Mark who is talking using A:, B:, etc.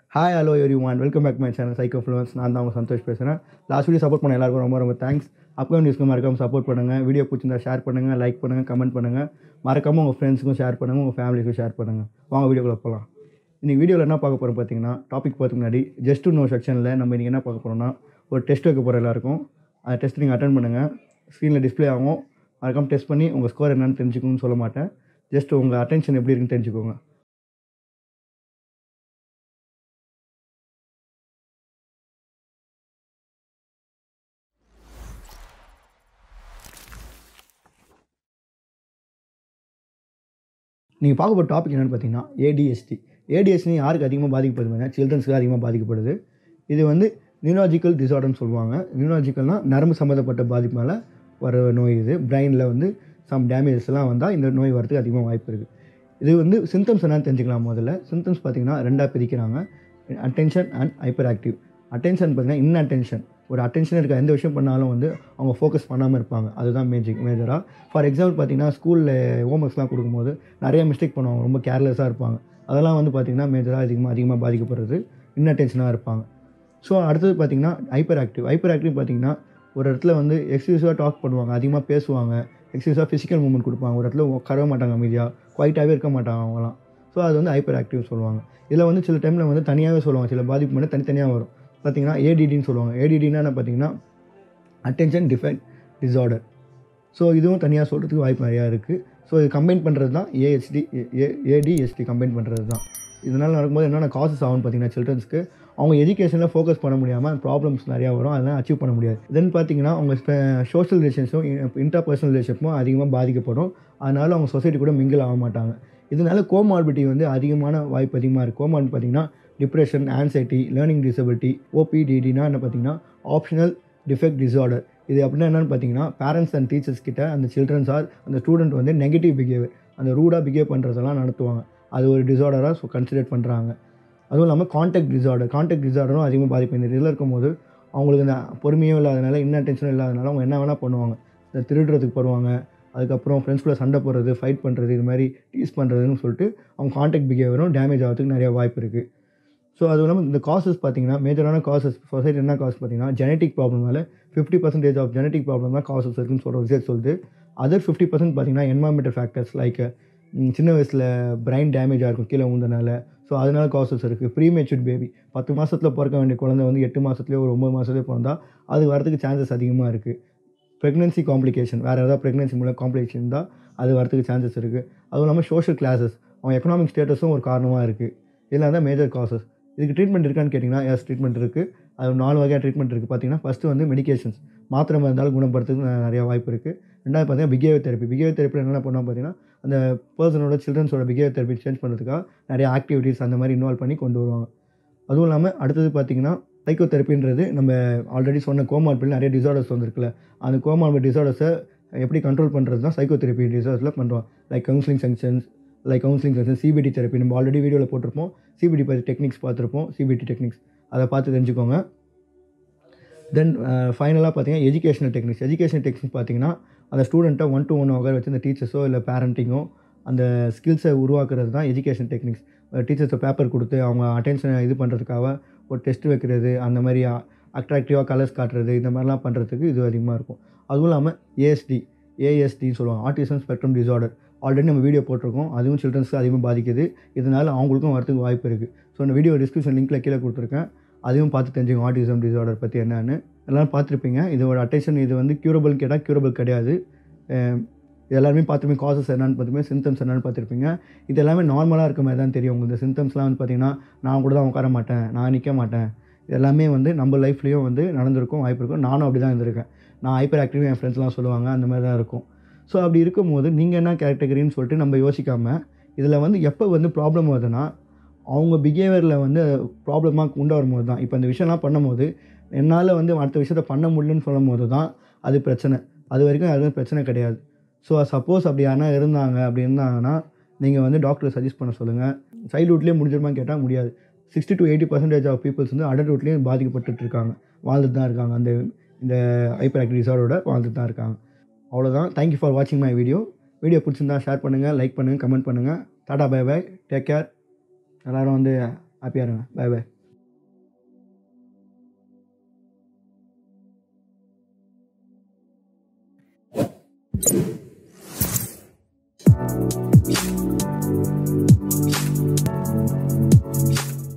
A: hi hello everyone welcome back my channel psycho fluence நான் தான் அவங்க சந்தோஷ் பேசுகிறேன் லாஸ்ட் வீடியோ சப்போர்ட் பண்ண எல்லாருக்கும் ரொம்ப ரொம்ப தேங்க்ஸ் அப்கமிங் நியூஸ்க்கு மறக்காம சப்போர்ட் பண்ணுங்கள் வீடியோ பிடிச்சிருந்தா ஷேர் பண்ணுங்கள் லைக் பண்ணுங்கள் கமெண்ட் பண்ணுங்கள் மறக்காமல் உங்கள் ஃப்ரெண்ட்ஸுக்கும் ஷேர் பண்ணுங்கள் உங்கள் ஃபேமிலிக்கும் ஷேர் பண்ணுங்கள் வாங்க வீடியோக்குள்ள போகலாம் இன்றைக்கி வீடியோவில் என்ன பார்க்க போகிறோம் பார்த்தீங்கன்னா டாபிக் பார்த்துக்கு முன்னாடி ஜஸ்ட் டு நோ செக்ஷனில் நம்ம இன்றைக்கி என்ன பார்க்க போகிறோம்னா ஒரு டெஸ்ட் வைக்க போகிற எல்லாருக்கும் அந்த டெஸ்ட் நீங்கள் அட்டன் பண்ணுங்கள் ஸ்க்ரீனில் டிஸ்ப்ளே ஆகும் மறக்காம டெஸ்ட் பண்ணி உங்கள் ஸ்கோர் என்னன்னு தெரிஞ்சுக்கணும்னு சொல்ல மாட்டேன் ஜஸ்ட் உங்கள் அட்டென்ஷன் எப்படி இருக்குன்னு தெரிஞ்சுக்கோங்க நீங்கள் பார்க்க போகிற டாபிக் என்னென்னு பார்த்தீங்கன்னா ஏடிஎஸ்டி ஏடிஎஸ்டி யாருக்கு அதிகமாக பாதிக்கப்படுதுங்க சில்ட்ரன்ஸ்க்கு அதிகமாக பாதிக்கப்படுது இது வந்து நியூராஜிக்கல் டிசார்டர்னு சொல்லுவாங்க நியூராஜிக்கல்னால் நரம்பு சம்மந்தப்பட்ட பாதிப்பால் வர நோய் இது பிரெயினில் வந்து சம் டேமேஜஸ்லாம் வந்தால் இந்த நோய் வரதுக்கு அதிகமாக வாய்ப்பு இருக்குது இது வந்து சிம்டம்ஸ் என்னன்னு தெரிஞ்சுக்கலாம் முதல்ல சிம்டம்ஸ் பார்த்தீங்கன்னா ரெண்டாக பிரிக்கிறாங்க attention and hyperactive attention பார்த்தீங்கன்னா இன் அட்டென்ஷன் ஒரு அட்டென்ஷன் இருக்க எந்த விஷயம் பண்ணாலும் வந்து அவங்க ஃபோக்கஸ் பண்ணாமல் இருப்பாங்க அதுதான் மேஜிக் மேஜராக ஃபார் எக்ஸாம்பிள் பார்த்தீங்கன்னா ஸ்கூலில் ஹோம்ஒர்க்ஸ்லாம் கொடுக்கும்போது நிறைய மிஸ்டேக் பண்ணுவாங்க ரொம்ப கேர்லெஸ்ஸாக இருப்பாங்க அதெல்லாம் வந்து பார்த்திங்கன்னா மேஜராக அதிகமாக அதிகமாக பாதிக்கப்படுறது இன் அட்டென்ஷனாக இருப்பாங்க ஸோ அடுத்தது பார்த்திங்கன்னா ஹைப்பர் ஆக்டிவ் ஹைப்பர் ஆக்டிவ் பார்த்திங்கன்னா ஒரு இடத்துல வந்து எக்ஸ்க்யூஸாக டாக் பண்ணுவாங்க அதிகமாக பேசுவாங்க எக்ஸ்க்யூஸாக ஃபிசிக்கல் மூவ்மெண்ட் கொடுப்பாங்க ஒரு இடத்துல உட்காரவே மாட்டாங்க அமைதியாக குவைட்டாகவே இருக்க மாட்டாங்க அவங்களாம் ஸோ அது வந்து ஹைப்பர் ஆக்டிவ் சொல்லுவாங்க இதில் வந்து சில டைமில் வந்து தனியாகவே சொல்லுவாங்க சில பாதிப்பு மட்டும் தனித்தனியாக வரும் பார்த்தீங்கன்னா ஏடிடின்னு சொல்லுவாங்க ஏடிடினா என்ன பார்த்தீங்கன்னா அட்டென்ஷன் டிஃபெக்ட் டிஸார்டர் ஸோ இதுவும் தனியாக சொல்கிறதுக்கு வாய்ப்பு நிறையா இருக்குது ஸோ இது கம்பைன் பண்ணுறது தான் ஏஹெச்டி ஏடிஎஸ்டி கம்பைன் பண்ணுறது தான் இதனால் நடக்கும்போது என்னென்ன காசஸ் ஆகும்னு பார்த்தீங்கன்னா சில்ட்ரன்ஸ்க்கு அவங்க எஜுகேஷனில் ஃபோக்கஸ் பண்ண முடியாமல் ப்ராப்ளம்ஸ் நிறையா வரும் அதெல்லாம் அச்சீவ் பண்ண முடியாது தென் பார்த்தீங்கன்னா அவங்க சோஷியல் ரிலேஷன்ஸும் இன்டர் பர்சனல் ரிலேஷன்ஷிப்பும் அதிகமாக பாதிக்கப்படும் அதனால் அவங்க சொசைட்டி கூட மிங்கிள் ஆக மாட்டாங்க இதனால கோமார்பிட்டி வந்து அதிகமான வாய்ப்பு அதிகமாக இருக்குது கோமார்பிட்டி பார்த்தீங்கன்னா டிப்ரெஷன் ஆன்சைட்டி லேர்னிங் டிசபிலிட்டி ஓபிடிடினா என்ன பார்த்தீங்கன்னா ஆப்ஷனல் டிஃபெக்ட் டிஸார்டர் இது அப்படின்னா என்னென்னு பார்த்தீங்கன்னா பேரண்ட்ஸ் அண்ட் டீச்சர்ஸ் கிட்ட அந்த சில்ட்ரன்ஸ் ஆர் அந்த ஸ்டூடெண்ட் வந்து நெகட்டிவ் பிஹேவியர் அந்த ரூடாக பிஹேவ் பண்ணுறதெல்லாம் நடத்துவாங்க அது ஒரு டிஸார்டராக ஸோ கன்சிடர் பண்ணுறாங்க அதுவும் இல்லாமல் கான்டாக்ட் டிஸார்டர் கான்டாக்ட் டிஸார்டரும் அதிகமாக பாதிப்பு இந்த இதில் இருக்கும்போது அவங்களுக்கு இந்த பொறுமையும் இல்லாதனால இன்னும் டென்ஷனும் இல்லாதனால அவங்க என்ன வேணால் பண்ணுவாங்க இந்த திருடுறதுக்கு போடுவாங்க அதுக்கப்புறம் ஃப்ரெண்ட்ஸ் கூட சண்டை போடுறது ஃபைட் பண்ணுறது இது மாதிரி டீஸ் பண்ணுறதுன்னு சொல்லிட்டு அவங்க கான்டாக்ட் பிஹேவியரும் டேமேஜ் ஆகிறதுக்கு நிறைய வாய்ப்பு இருக்குது ஸோ அதுவும் இல்லாமல் இந்த காசஸ் பார்த்தீங்கன்னா மேஜரான காசஸ் சொசைட்டி என்ன காசஸ் பார்த்தீங்கன்னா ஜெனட்டிக் ப்ராப்ளம்னால fifty percentage of genetic problem தான் காசஸ் இருக்குன்னு சொல்கிற ரிசர்ச் சொல்லுது அதர் ஃபிஃப்டி பர்சன்ட் பார்த்தீங்கன்னா என்வாமெண்டல் ஃபேக்டர்ஸ் லைக் சின்ன வயசில் பிரைன் டேமேஜாக இருக்கும் கீழே உந்தனால ஸோ அதனால காசஸ் இருக்குது ப்ரீ மெச்சூர்ட் பேபி பத்து மாதத்தில் பிறக்க வேண்டிய குழந்தை வந்து எட்டு மாதத்துலேயே ஒரு ஒம்பது மாதத்துலேயே பிறந்தா அது வரதுக்கு சான்சஸ் அதிகமாக இருக்குது ப்ரெக்னென்சி காம்ப்ளிகேஷன் வேறு ஏதாவது ப்ரெக்னென்சி மூலம் காம்ப்ளிகேஷன் இருந்தால் அது வரதுக்கு சான்சஸ் இருக்குது அதுவும் இல்லாமல் சோஷியல் கிளாஸஸ் அவங்க எக்கனாமிக் ஸ்டேட்டஸும் ஒரு காரணமாக இருக்குது இதெல்லாம் தான் மேஜர் காசஸ் இதுக்கு ட்ரீட்மெண்ட் இருக்கான்னு கேட்டிங்கன்னா எஸ் ட்ரீட்மெண்ட் இருக்குது அது நாலு வகையாக ட்ரீட்மெண்ட் இருக்குது பார்த்தீங்கன்னா ஃபஸ்ட்டு வந்து மெடிகேஷன்ஸ் மாத்திரை மருந்தால் குணப்படுத்துறதுக்கு நிறையா வாய்ப்பு இருக்குது ரெண்டாவது பார்த்தீங்கன்னா பிஹேவியர் தெரப்பி பிஹேவியர் தெரப்பியில் என்னென்ன பண்ணோம் பார்த்தீங்கன்னா அந்த பர்சனோட சில்ட்ரன்ஸோட பிஹேவியர் தெரப்பி சேஞ்ச் பண்ணுறதுக்காக நிறைய ஆக்டிவிட்டீஸ் அந்த மாதிரி இன்வால்வ் பண்ணி கொண்டு வருவாங்க அதுவும் இல்லாமல் அடுத்தது பார்த்தீங்கன்னா சைக்கோ தெரப்பின்றது நம்ம ஆல்ரெடி சொன்ன கோமார்பில் நிறைய டிசார்டர்ஸ் வந்துருக்குல்ல அந்த கோமார்பில் டிசார்டர்ஸை எப்படி கண்ட்ரோல் பண்ணுறது தான் சைக்கோ தெரப்பி டிசார்டர்ஸில் பண்ணுறோம் like counselling sections like counselling section CBT therapy நம்ம ஆல்ரெடி வீடியோவில் போட்டிருப்போம் சிபிடி பற்றி டெக்னிக்ஸ் பார்த்துருப்போம் சிபிடி டெக்னிக்ஸ் அதை பார்த்து தெரிஞ்சுக்கோங்க தென் ஃபைனலாக பார்த்தீங்கன்னா எஜுகேஷனல் டெக்னிக்ஸ் எஜுகேஷனல் டெக்னிக்ஸ் பார்த்தீங்கன்னா அந்த ஸ்டூடெண்ட்டை ஒன் டு ஒன் உட்கார வச்சு அந்த டீச்சர்ஸோ இல்லை பேரண்டிங்கோ அந்த ஸ்கில்ஸை உருவாக்குறது தான் எஜுகேஷன் டெக்னிக்ஸ் டீச்சர்ஸை பேப்பர் கொடுத்து அவங்க அட்டென்ஷனை இது பண்ணுறதுக்காக ஒரு டெஸ்ட் வைக்கிறது அந்த மாதிரி அட்ராக்டிவாக கலர்ஸ் காட்டுறது இந்த மாதிரிலாம் பண்ணுறதுக்கு இது அதிகமாக இருக்கும் அதுவும் இல்லாமல் ஏஎஸ்டி ஏஎஸ்டின்னு சொல்லுவாங்க ஆர்டிசம் ஸ்பெக்ட்ரம் டிசார்டர் ஆல்ரெடி நம்ம வீடியோ போட்டிருக்கோம் அதுவும் சில்ட்ரன்ஸ்க்கு அதிகமாக பாதிக்குது இதனால் அவங்களுக்கும் வரதுக்கு வாய்ப்பு இருக்குது ஸோ இந்த வீடியோ டிஸ்கிரிப்ஷன் லிங்க்கில் கீழே கொடுத்துருக்கேன் அதையும் பார்த்து தெரிஞ்சுக்கோங்க ஆர்டிசம் டிசார்டர் பற்றி என்னென்னு எல்லோரும் பார்த்துருப்பீங்க இதோட அட்டென்ஷன் இது வந்து க்யூரபிள் கேட்டால் க்யூரபிள் கிடையாது இது எல்லாருமே பார்த்துருப்பீங்க காசஸ் என்னன்னு பார்த்துருப்பீங்க சிம்டம்ஸ் என்னன்னு பார்த்துருப்பீங்க இது எல்லாமே நார்மலாக இருக்க மாதிரி தான் தெரியும் உங்களுக்கு இந்த சிம்டம்ஸ்லாம் வந்து பார்த்திங்கன்னா நான் கூட தான் உட்கார மாட்டேன் நான் நிற்க மாட்டேன் இது எல்லாமே வந்து நம்ம லைஃப்லேயும் வந்து நடந்திருக்கும் வாய்ப்பு இருக்கும் நானும் அப்படி தான் இருந்திருக்கேன் நான் ஹைப்பர் ஆக்டிவ் என் ஃப்ரெண்ட்ஸ்லாம் சொல்லுவாங்க அந்த மாதிரி தான் இருக்கும் ஸோ அப்படி இருக்கும்போது நீங்கள் என்ன கேட்டகரின்னு சொல்லிட்டு நம்ம யோசிக்காமல் இதில் வந்து எப்போ வந்து ப்ராப்ளம் வருதுன்னா அவங்க பிஹேவியரில் வந்து ப்ராப்ளமாக கொண்டு வரும்போது தான் இப்போ இந்த விஷயம்லாம் பண்ணும்போது என்னால் வந்து அடுத்த விஷயத்த பண்ண முடியலன்னு சொல்லும் போது தான் அது பிரச்சனை அது வரைக்கும் அது பிரச்சனை கிடையாது ஸோ சப்போஸ் அப்படி யாரா இருந்தாங்க அப்படி இருந்தாங்கன்னா நீங்கள் வந்து டாக்டரை சஜஸ்ட் பண்ண சொல்லுங்கள் சைல்ட்ஹுட்லேயே முடிஞ்சிருமான்னு கேட்டால் முடியாது sixty to eighty percentage of peoples வந்து அடல்ட்ஹுட்லேயும் பாதிக்கப்பட்டு இருக்காங்க வாழ்ந்துட்டு தான் இருக்காங்க அந்த இந்த ஹைப்பர் ஆக்டிவ் டிசார்டரோட வாழ்ந்துட்டு தான் இருக்காங்க அவ்வளோதான் தேங்க்யூ ஃபார் வாட்சிங் மை வீடியோ வீடியோ பிடிச்சிருந்தா ஷேர் பண்ணுங்கள் லைக் பண்ணுங்கள் கமெண்ட் பண்ணுங்கள் tata bye bye take care எல்லோரும் வந்து ஹாப்பியாக இருங்க பை பை